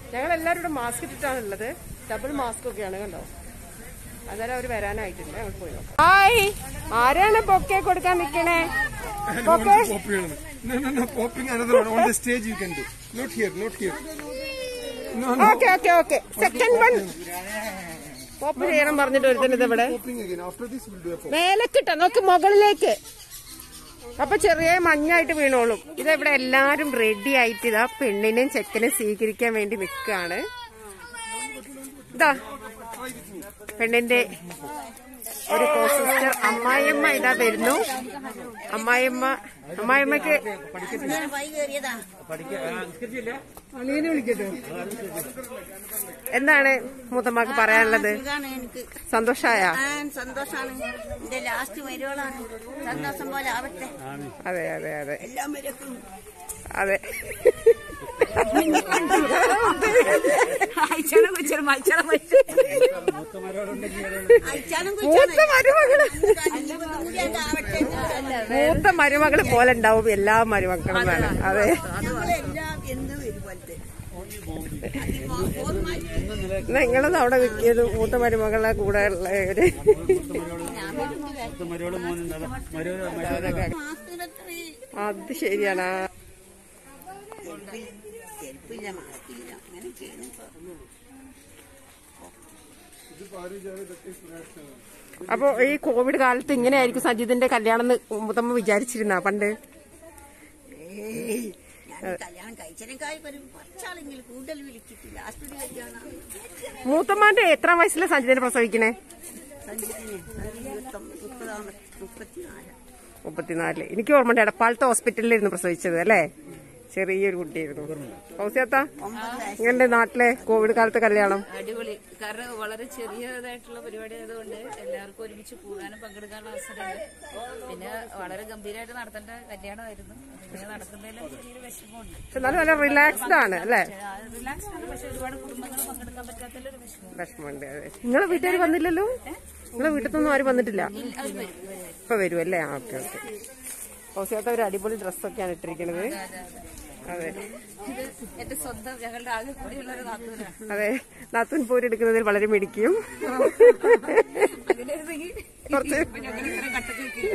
ഞങ്ങൾ എല്ലാവരും ഇവിടെ മാസ്ക് ഇട്ടിട്ടാണ് ഉള്ളത് ഡബിൾ മാസ്ക് ഒക്കെയാണ് കണ്ടോ അന്നേരം അവർ വരാനായിട്ടില്ല ഞങ്ങൾ പോയി നോക്കാം ഹായ് ആരാണ് ബൊക്കെ കൊടുക്കാൻ നിൽക്കണേ bouquet No, no, no, popping another one. On the stage you can do. Not here, not here. No, no. Okay okay okay second one pop ചെയ്യണം പറഞ്ഞിട്ട് ഒരുത്തനത് ഇവിടെ Popping again. After this we'll do a pop. മേലക്കിട്ട നോക്ക് മുകളിലേക്ക് അപ്പൊ ചെറിയ മഞ്ഞായിട്ട് വീണോളും ഇതെവിടെ എല്ലാരും ready ആയിട്ട് ഇതാ പെണ്ണിനെയും ചെക്കനെയും സ്വീകരിക്കാൻ വേണ്ടി നിൽക്കുകയാണ് ഇതാ പെണ്ണിന്റെ ഒരു കോസിസ്റ്റർ അമ്മായിയമ്മ ഇതാ വരുന്നു അമ്മായിയമ്മ അമ്മായിയമ്മക്ക് എന്താണ് മൂത്തമ്മക്ക് പറയാനുള്ളത് സുഖാണ് എനിക്ക് സന്തോഷായ ആ സന്തോഷാണ് എന്റെ ലാസ്റ്റ് വരുവോളാണ് സന്തോഷം പോലെ ആവട്ടെ അതെ അതെ അതെ എല്ലാം വരക്കും അതെ അയച്ചാലും കുറിച്ചാലും മത്സരം അയച്ചാലും മൂത്ത മരുമകള് ആവട്ടെ മൂത്ത മരുമകള് പോലെ ഉണ്ടാവും എല്ലാ മരുമക്കളും വേണം അതെ നമ്മളെല്ലാം എന്ത് വരുപോലത്തെ നിങ്ങളത് അവിടെ നിൽക്കിയത് മൂത്ത മരുമകളെ കൂടെ ഉള്ളവര് അത് ശരിയാണ് ചെരുപ്പില്ല മാസ്കില്ല അങ്ങനെയൊക്കെയാണ് ഇപ്പൊ. അപ്പൊ ഈ കോവിഡ് കാലത്ത് ഇങ്ങനെയായിരിക്കും സജിതിന്റെ കല്യാണം എന്ന് മുത്തമ്മ വിചാരിച്ചിരുന്ന പണ്ട് ഏയ്, ഞാൻ കല്യാണം കഴിച്ചതിനേക്കാൾ ഒരു കുറച്ചാളെങ്കിലും കൂടുതൽ വിളിച്ചിട്ടില്ല ലാസ്റ്റ് കല്യാണം മൂത്തമ്മാന്റെ എത്രാം വയസ്സിലെ സജിതിനെ പ്രസവിക്കണേ സഞ്ജീവിനെ മുപ്പതാം മുപ്പത്തിനാല് മുപ്പത്തിനാലില് എനിക്ക് ഓർമ്മയുണ്ട് എടപ്പാളത്തെ ഹോസ്പിറ്റലിലായിരുന്നു പ്രസവിച്ചത് അല്ലേ ചെറിയൊരു കുട്ടിയായിരുന്നു ഹൗസിയാത്ത ഇങ്ങനെ നാട്ടിലെ കോവിഡ് കാലത്തെ കല്യാണം അടിപൊളി കാരണം വളരെ ചെറിയതായിട്ടുള്ള പരിപാടി ആയതുകൊണ്ട് എല്ലാവർക്കും ഒരുമിച്ച് കൂടാനും പങ്കെടുക്കാനുള്ള അവസരമുണ്ട് പിന്നെ വളരെ ഗംഭീരമായിട്ട് നടത്തേണ്ട കല്യാണമായിരുന്നു പിന്നെ നടക്കുന്നതിലും ചെറിയൊരു വിഷമമുണ്ട് പക്ഷെ എന്നാലും നല്ല റിലാക്സ്ഡ് ആണ് അല്ലേ റിലാക്സ് ആണ് പക്ഷെ ഒരുപാട് കുടുംബങ്ങൾ പങ്കെടുക്കാൻ പറ്റാത്തതിലൊരു വിഷമം വിഷമമുണ്ട് അതെ നിങ്ങളെ വീട്ടുകാർ വന്നില്ലല്ലോ നിങ്ങളെ വീട്ടിൽ നിന്നൊന്നും ആരും വന്നിട്ടില്ല അത് വരും വരും. ഇപ്പൊ വരും അല്ലേ ആ ഓക്കെ ഓക്കെ ഹൗസിയാത്ത ഒരു അടിപൊളി ഡ്രസ്സൊക്കെയാണ് ഇട്ടിരിക്കുന്നത് അതെ ഇത് എന്റെ സ്വന്തം ഞങ്ങളുടെ ആകെ കൂടിയുള്ള ഒരു നാത്തൂരാണ് അതെ നാത്തൂൻ പോര് എടുക്കുന്നതിൽ വളരെ മിടിക്കും അതിലെങ്കിൽ കുറച്ച് ഞങ്ങൾ ഇങ്ങനെ കട്ടക്ക് വെക്കില്ല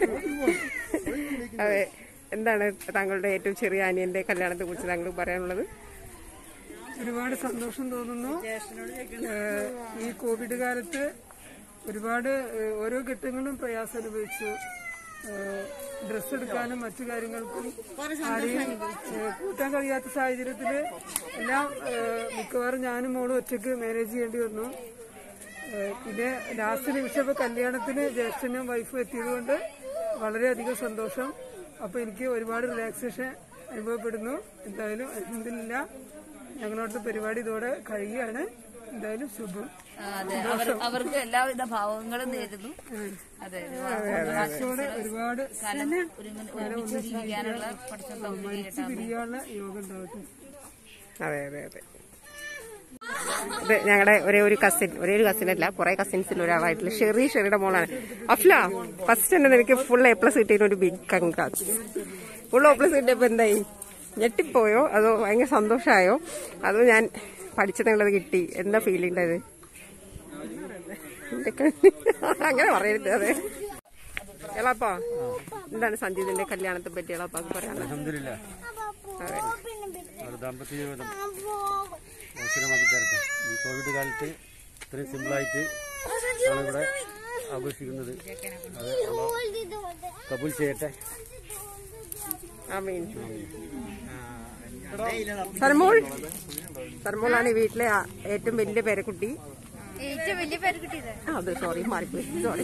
അതെ എന്താണ് താങ്കളുടെ ഏറ്റവും ചെറിയ അനിയന്റെ കല്യാണത്തെ കുറിച്ച് താങ്കൾ പറയാനുള്ളത് ഒരുപാട് സന്തോഷം തോന്നുന്നു ഏഹ് ഈ കോവിഡ് കാലത്ത് ഒരുപാട് ഏഹ് ഓരോ ഘട്ടങ്ങളും പ്രയാസം അനുഭവിച്ചു ഡ്രസ്സ് എടുക്കാനും മറ്റു കാര്യങ്ങൾക്കും ആരെയും ഏഹ് കൂട്ടാൻ കഴിയാത്ത സാഹചര്യത്തില് എല്ലാം ഏഹ് മിക്കവാറും ഞാനും മോളും ഒറ്റയ്ക്ക് മാനേജ് ചെയ്യേണ്ടി വന്നു ഏഹ് പിന്നെ ലാസ്റ്റ് നിമിഷം ഇപ്പൊ കല്യാണത്തിന് ജ്യേഷ്ഠനും വൈഫും എത്തിയതുകൊണ്ട് വളരെയധികം സന്തോഷം അപ്പൊ എനിക്ക് ഒരുപാട് റിലാക്സേഷൻ അനുഭവപ്പെടുന്നു എന്തായാലും അലഹമില്ല ഞങ്ങളോട്ട് പരിപാടി ഇതോടെ കഴിയുകയാണ് എന്തായാലും ശുഭം ആ, അതെ അവർ അവർക്ക് എല്ലാവിധ ഭാവങ്ങളും നേരുന്നു അതെ ഇതോടെ ഒരുപാട് കാലം ഒരുങ്ങി- ഒരുമിച്ച് ജീവിക്കാനുള്ള പഠിത്തം മരിച്ചു പിരിയാനുള്ള യോഗം ഉണ്ടാവട്ടെ അതെ അതെ അതെ ഇത് ഞങ്ങളുടെ ഒരേ ഒരു കസിൻ ഒരേ ഒരു കസിൻ അല്ല കുറെ കസിൻസിൽ ഒരാളായിട്ടുള്ള ഷെറി ഷെറിയുടെ മോളാണ് അഫ്ല ഫസ്റ്റ് തന്നെ നിനക്ക് ഫുൾ എ പ്ലസ് കിട്ടിയതിന് ഒരു big congrats full A plus കിട്ടിയപ്പോ എന്തായി ഞെട്ടിപ്പോയോ അതോ ഭയങ്കര സന്തോഷമായോ അതോ ഞാൻ പഠിച്ചതുള്ളത് കിട്ടി എന്താ ഫീലിംഗ് ഉണ്ടായത് എന്റെ കണ്ണ് അങ്ങനെ പറയരുത് അതെ എളാപ്പാ എന്താണ് സഞ്ജീതിന്റെ കല്യാണത്തെ പറ്റി എളാപ്പാക്ക് പറയാനുള്ളത് അലഹമില്ല അതെ ഒരു ദാമ്പത്യ ജീവിതം അവസരമാക്കി തരട്ടെ ഈ കോവിഡ് കാലത്ത് ഇത്രയും സിമ്പിളായിട്ട് നമ്മളിവിടെ ആഘോഷിക്കുന്നത് അത് അള്ളാഹ് കബൂൽ ചെയ്യട്ടെ ആമീൻ സർമോൾ സർമോളാണ് ഈ വീട്ടിലെ ആ- ഏറ്റവും വലിയ പേരക്കുട്ടി ഏറ്റവും വലിയ പേര് കിട്ടിയത് ആ, അത് സോറി മാറിപ്പോയി സോറി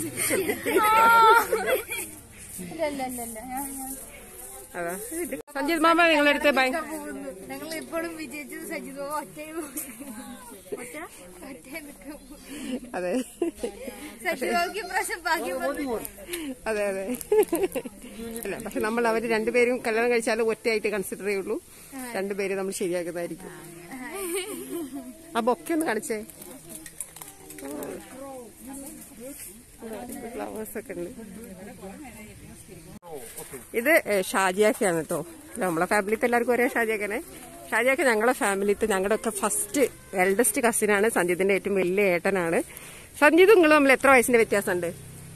അതാ സഞ്ജിത് മാമ നിങ്ങളുടെ അടുത്ത് ഭയ ഞങ്ങൾ എപ്പോഴും വിജയിച്ചു സജിതോ ഒറ്റയും ഒറ്റ ഒറ്റ നിൽക്കും അതെ സജിതോക്ക് ഇപ്രാവശ്യം ഭാഗ്യം വന്നു. അതെ അതെ അല്ല പക്ഷെ നമ്മൾ അവർ രണ്ടുപേരും കല്യാണം കഴിച്ചാലും ഒറ്റയായിട്ട് കൺസിഡർ ചെയ്യുള്ളൂ രണ്ടുപേരും നമ്മൾ ശരിയാക്കുന്നതായിരിക്കും ആ ബൊക്കെ ഒന്ന് കാണിച്ചേ ഫ്ലവേഴ്സ് ഒക്കെ ഉണ്ട് ഇത് ഏ, ഷാജിയാക്കയാണ് കേട്ടോ നമ്മളെ ഫാമിലിത്തെ എല്ലാവർക്കും ഒരേ ഷാജിയാക്കനെ ഷാജിയൊക്കെ ഞങ്ങളുടെ ഫാമിലിത്തെ ഞങ്ങളുടെ ഒക്കെ ഫസ്റ്റ് എൽഡസ്റ്റ് കസിനാണ് സഞ്ജിത്തിന്റെ ഏറ്റവും വലിയ ഏട്ടനാണ് സഞ്ജിത് നിങ്ങൾ തമ്മിൽ എത്ര വയസ്സിന്റെ വ്യത്യാസമുണ്ട്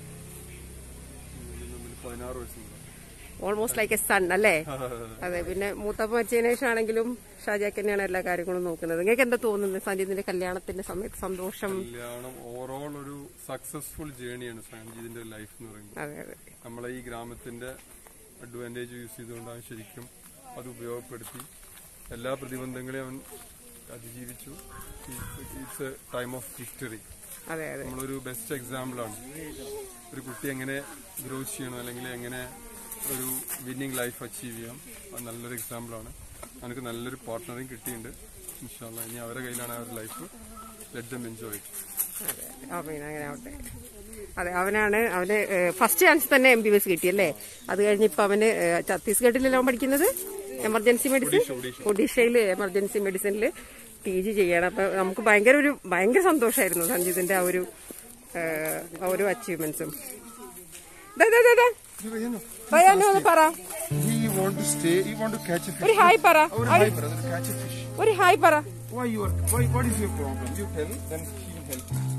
പതിനാറ് വയസ്സുണ്ട് ഓൾമോസ്റ്റ് ലൈക്ക് എ സൺ അല്ലേ അതെ പിന്നെ മൂത്തപ്പ മരിച്ചതിന് ശേഷം ആണെങ്കിലും ഷാജിയാക്ക് തന്നെയാണ് എല്ലാ കാര്യങ്ങളും നോക്കുന്നത് നിങ്ങൾക്ക് എന്താ തോന്നുന്നത് സഞ്ജിത്തിന്റെ കല്യാണത്തിന്റെ സമയത്ത് സന്തോഷം കല്യാണം ഓവറോൾ ഒരു സക്സസ്ഫുൾ ജേണിയാണ് സംഗീതിന്റെ ലൈഫ് എന്ന് പറയുന്നത് അതെ അതെ നമ്മളെ ഈ ഗ്രാമത്തിന്റെ അഡ്വാൻറ്റേജ് യൂസ് ചെയ്തുകൊണ്ടാണ് ശരിക്കും അത് ഉപയോഗപ്പെടുത്തി എല്ലാ പ്രതിബന്ധങ്ങളെയും അവൻ അതിജീവിച്ചു it's a time of victory അതെ അതെ നമ്മളൊരു ബെസ്റ്റ് എക്സാമ്പിൾ ആണ് ഒരു കുട്ടി എങ്ങനെ ഗ്രോ ചെയ്യണം അല്ലെങ്കിൽ എങ്ങനെ ഒരു വിന്നിങ് ലൈഫ് അച്ചീവ് ചെയ്യാം അത് നല്ലൊരു എക്സാമ്പിൾ ആണ് എനിക്ക് നല്ലൊരു പാർട്ട്ണറും കിട്ടിയിട്ടുണ്ട് ഇൻഷാല്ല ഇനി അവരുടെ കയ്യിലാണ് ആ ഒരു ലൈഫ് ലെറ്റ് ദം എൻജോയ് അതെ അമീൻ അങ്ങനെ ആവട്ടെ അതെ അവനാണ് അവന് ഫസ്റ്റ് ചാൻസ് തന്നെ എം ബി ബി എസ് കിട്ടിയല്ലേ അത് കഴിഞ്ഞ് ഇപ്പൊ അവന് ഏഹ്, ഛത്തീസ്ഗഡിലല്ലോ അവൻ പഠിക്കുന്നത് എമർജൻസി മെഡിസിൻ ഒഡീഷയിൽ എമർജൻസി മെഡിസിനിൽ പി ജി ചെയ്യണം അപ്പൊ നമുക്ക് ഭയങ്കര ഒരു ഭയങ്കര സന്തോഷമായിരുന്നു സഞ്ജിത്തിന്റെ ആ ഒരു ഏഹ്, ആ ഒരു അച്ചീവ്മെന്റ്സും ഒന്ന് പറ He want to stay, he want to catch a fish. ഒരു ഹായ് പറ Oh, hi, brother, catch a fish. ഒരു ഹായ് പറ Why you are, why, what is your problem? You tell, then he will help you.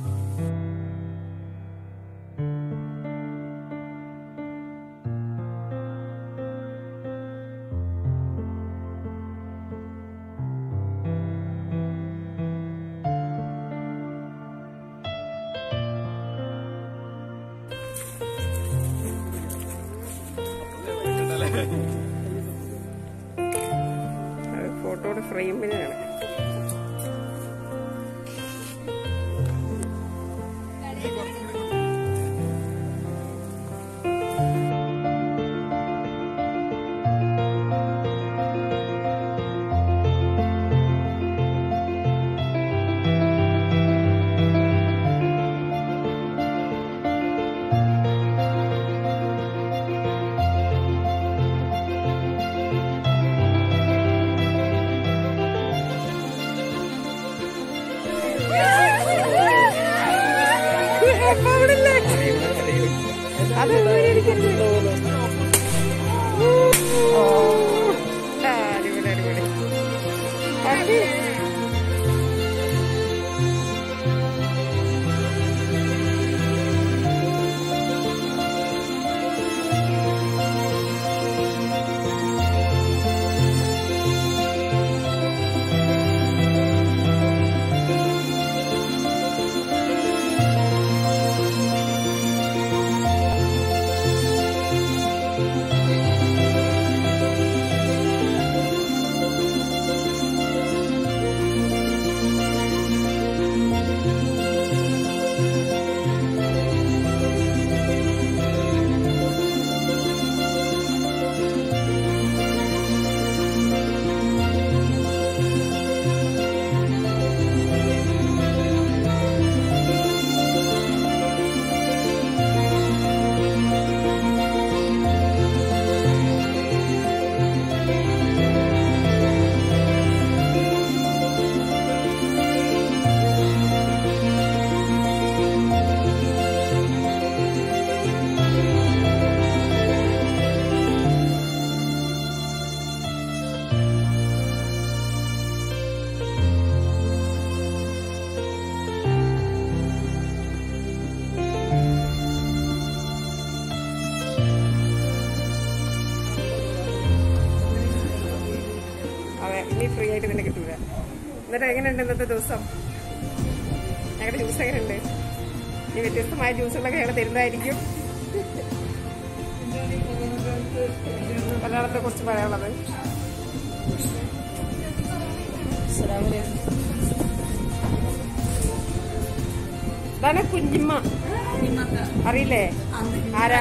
ഫോട്ടോയുടെ ഫ്രെയിമിനാണ് അത് ഇരിക്കരുത്. ഓ, അടിപൊളി അടിപൊളി happy അതെ ഇനി ഫ്രീ ആയിട്ട് തന്നെ കിട്ടൂല എന്നിട്ട് എങ്ങനെയുണ്ട് ഇന്നത്തെ ദിവസം ഞങ്ങളുടെ ജ്യൂസ് എങ്ങനെയുണ്ട് ഇനി വ്യത്യസ്തമായ ജ്യൂസുകളൊക്കെ ഞങ്ങൾ തരുന്നതായിരിക്കും മലയാളത്തെ കുറിച്ച് പറയാനുള്ളത് ഇതാണ് കുഞ്ഞിമ്മ അറിയില്ലേ ആരാ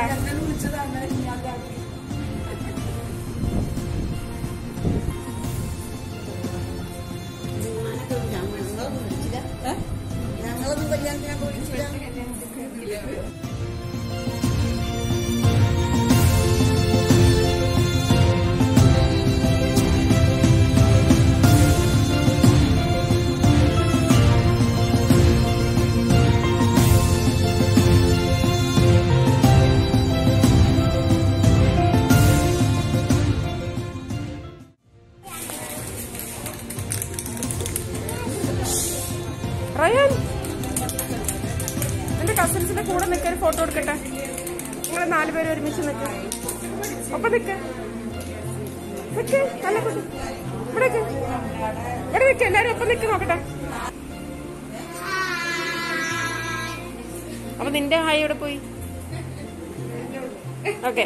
ഞങ്ങളൊന്നും കല്യാണത്തിനൊക്കെ വിളിച്ചില്ല ഫോട്ടോ എടുക്കട്ടെ നിങ്ങൾ നാലുപേരും ഒരുമിച്ച് നിൽക്ക് ഒപ്പം നിൽക്ക് നിൽക്ക് നല്ല കുട്ടി ഇവിടെ നിൽക്ക് ഇവിടെ നിൽക്ക് എല്ലാരും ഒപ്പം നിൽക്ക് നോക്കട്ടെ അപ്പൊ നിന്റെ ഹായ് എവിടെ പോയി ഓക്കെ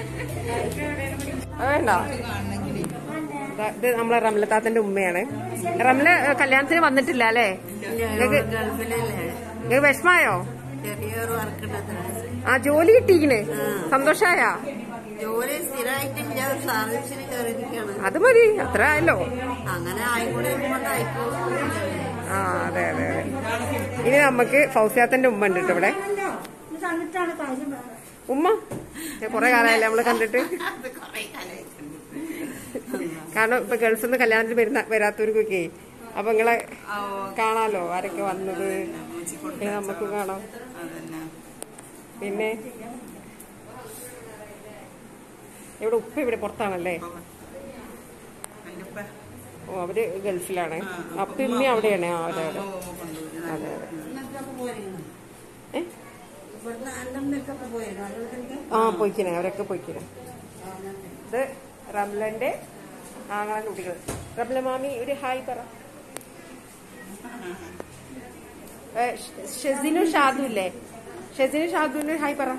വേണ്ട ദാ ഇത് നമ്മളെ റംലത്താത്തന്റെ ഉമ്മയാണ് റംല ഏ, കല്യാണത്തിന് വന്നിട്ടില്ല അല്ലേ നിങ്ങൾക്ക് നിങ്ങൾക്ക് വിഷമായോ ചെറിയൊരു വർക്കുണ്ട് ആ ജോലി കിട്ടിയിക്കണ് സന്തോഷായ ജോലി സ്ഥിരമായിട്ട് ഞാൻ സർവീസിന് കയറിയിരിക്കുകയാണ് അത് മതി അത്ര ആയല്ലോ അങ്ങനെ ആയിക്കൂടെ ഇങ്ങോട്ടായിപ്പോ ആ അതെ അതെ അതെ ഇനി നമുക്ക് ഫൗസിയാത്തന്റെ ഉമ്മ ഉണ്ട് കേട്ടോ ഇവിടെ ഉമ്മ കൊറേ കാലമായില്ലേ നമ്മള് കണ്ടിട്ട് കാരണം ഇപ്പൊ ഗൾഫിൽ നിന്ന് കല്യാണത്തിന് വരുന്ന വരാത്തവർക്കൊക്കെ അപ്പൊ നിങ്ങളെ കാണാലോ ആരൊക്കെ വന്നത് പിന്നെ നമുക്ക് കാണാം പിന്നെ ഇവിടെ ഉപ്പ ഇവിടെ പുറത്താണല്ലേ ഓ അവര് ഗൾഫിലാണ് അപ്പ ഇമ്മ അവിടെയാണ് ആ, അതെ അതെ അതെ അതെ ഏ? ആ പോയിക്കണേ അവരൊക്കെ പോയിക്കണേ ഇത് റംലന്റെ ആങ്ങളെ കുട്ടികൾ റംല മാമി ഒരു ഹായ് പറ ഏ, ഷ- ഷെസിനും ഷാദു ഇല്ലേ ഷെസിനും ഷാദുവിന് ഹായ് പറ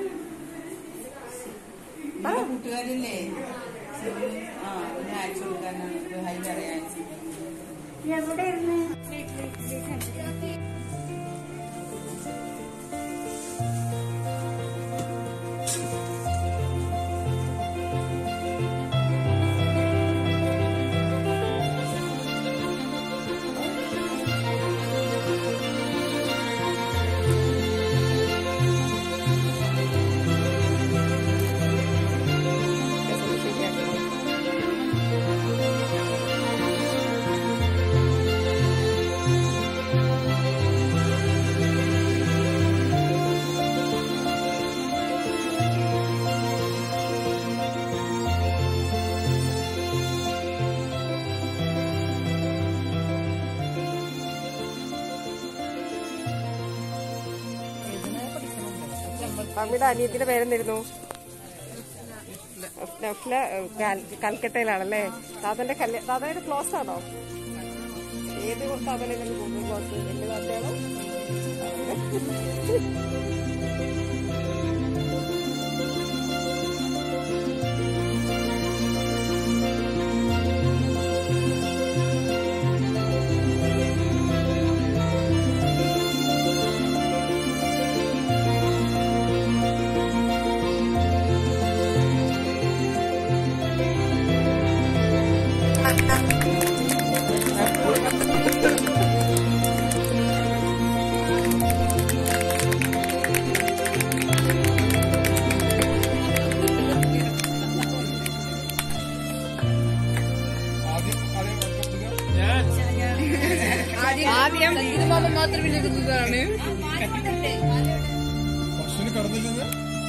പറ. കൂട്ടുകാരില്ലേ ആ ഒന്ന് അയച്ചു കൊടുക്കാനാണ് ഒരു ഹൈ പറയാൻ മമ്മിയുടെ അനിയത്തിന്റെ പേരെന്തായിരുന്നു നഫ്ല ഏഹ്, കാൽ- കൽക്കട്ടയിലാണല്ലേ താതന്റെ കല്യാ താതയുടെ ക്ലോസ് ആണോ ഏത് താതനെങ്കിലും കൂടുതൽ ക്ലോസ് എന്റെ താത്തയാണോ ആദ്യം മാത്രം വിളിക്കുന്നതാണ് പശുവിന് കടന്നില്ലെന്ന്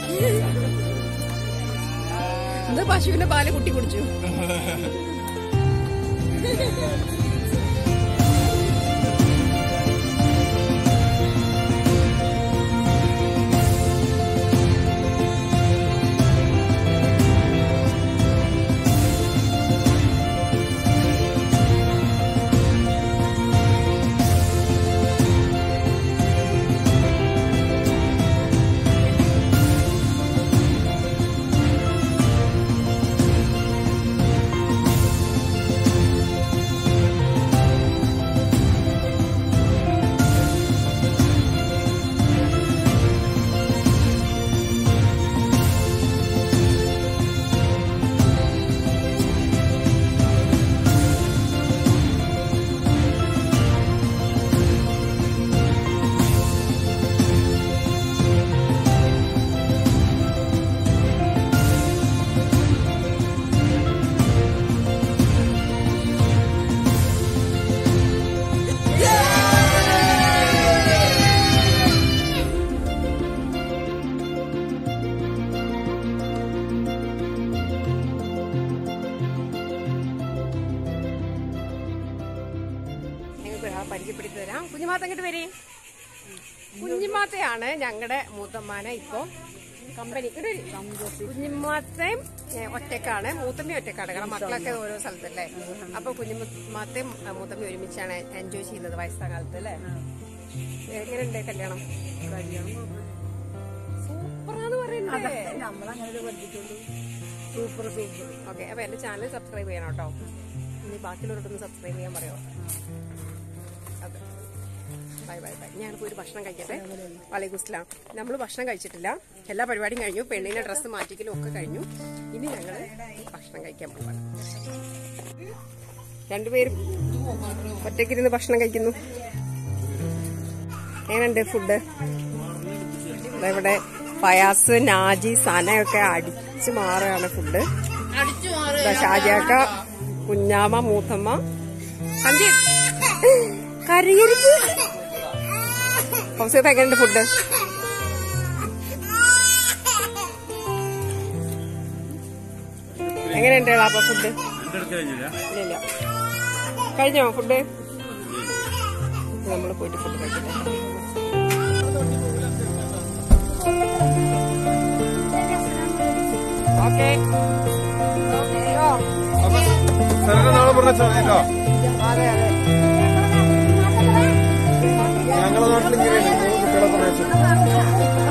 ഇത് പശുവിന്റെ പാല് കുട്ടി കുടിച്ചു ഞങ്ങൾക്ക് ആ പരിചയപ്പെടുത്തി തരാം കുഞ്ഞുമാത്ത അങ്ങോട്ട് വരേ കുഞ്ഞിമാത്തയാണ് ഞങ്ങളുടെ മൂത്തമ്മാനെ ഇപ്പോ കമ്പനി ഇവിടെ ഒരു കുഞ്ഞിമാത്തയും ഏ, ഒറ്റക്കാണ് മൂത്തമ്മയും ഒറ്റക്കാണ് കാരണം മക്കളൊക്കെ ഓരോ സ്ഥലത്തല്ലേ അപ്പൊ കുഞ്ഞിമാത്തയും ആ, മൂത്തമ്മയും ഒരുമിച്ചാണ് എൻജോയ് ചെയ്യുന്നത് വയസ്സാം കാലത്ത് അല്ലേ എങ്ങനെയുണ്ട് കല്യാണം സൂപ്പറാന്ന് പറയുന്നത് സൂപ്പർ സൂപ്പർ ഓക്കെ അപ്പൊ എന്റെ ചാനൽ സബ്സ്ക്രൈബ് ചെയ്യണം കേട്ടോ ഇനി ബാക്കിയുള്ളവരോടൊന്ന് സബ്സ്ക്രൈബ് ചെയ്യാൻ പറയോ അതെ ബൈ ബൈ ബൈ ഞാനിപ്പോ ഒരു ഭക്ഷണം കഴിക്കട്ടെ വലൈക്കുസ്ലാം നമ്മൾ ഭക്ഷണം കഴിച്ചിട്ടില്ല എല്ലാ പരിപാടിയും കഴിഞ്ഞു പെണ്ണിന്റെ ഡ്രസ്സ് മാറ്റിക്കലും ഒക്കെ കഴിഞ്ഞു ഇനി ഞങ്ങൾ ഭക്ഷണം കഴിക്കാൻ പോവാണ് രണ്ടുപേരും ഒറ്റയ്ക്കിരുന്ന് ഭക്ഷണം കഴിക്കുന്നു എങ്ങനെയുണ്ട് ഫുഡ് ഇവിടെ ഫയാസ് നാജി സനയൊക്കെ അടിച്ചു മാറുകയാണ് ഫുഡ് ദാ ഷാജിയാക്ക കുഞ്ഞാമ മൂത്തമ്മ സഞ്ജിത് കരയരുത് ഹൗസത്ത് എങ്ങനെയുണ്ട് ഫുഡ് എങ്ങനെയുണ്ട് അപ്പൊ ഫുഡ് ഇല്ല കഴിഞ്ഞോ ഫുഡ് നമ്മൾ പോയിട്ട് ഫുഡ് കഴിക്കട്ടെ ഓക്കെ സരന നാളെ പറഞ്ഞ കേട്ടോ അതെ അതെ ഞങ്ങളെ നാട്ടിൽ ഇങ്ങനെയാണ് മൂന്ന് കുട്ടികളെ പറഞ്ഞയച്ചു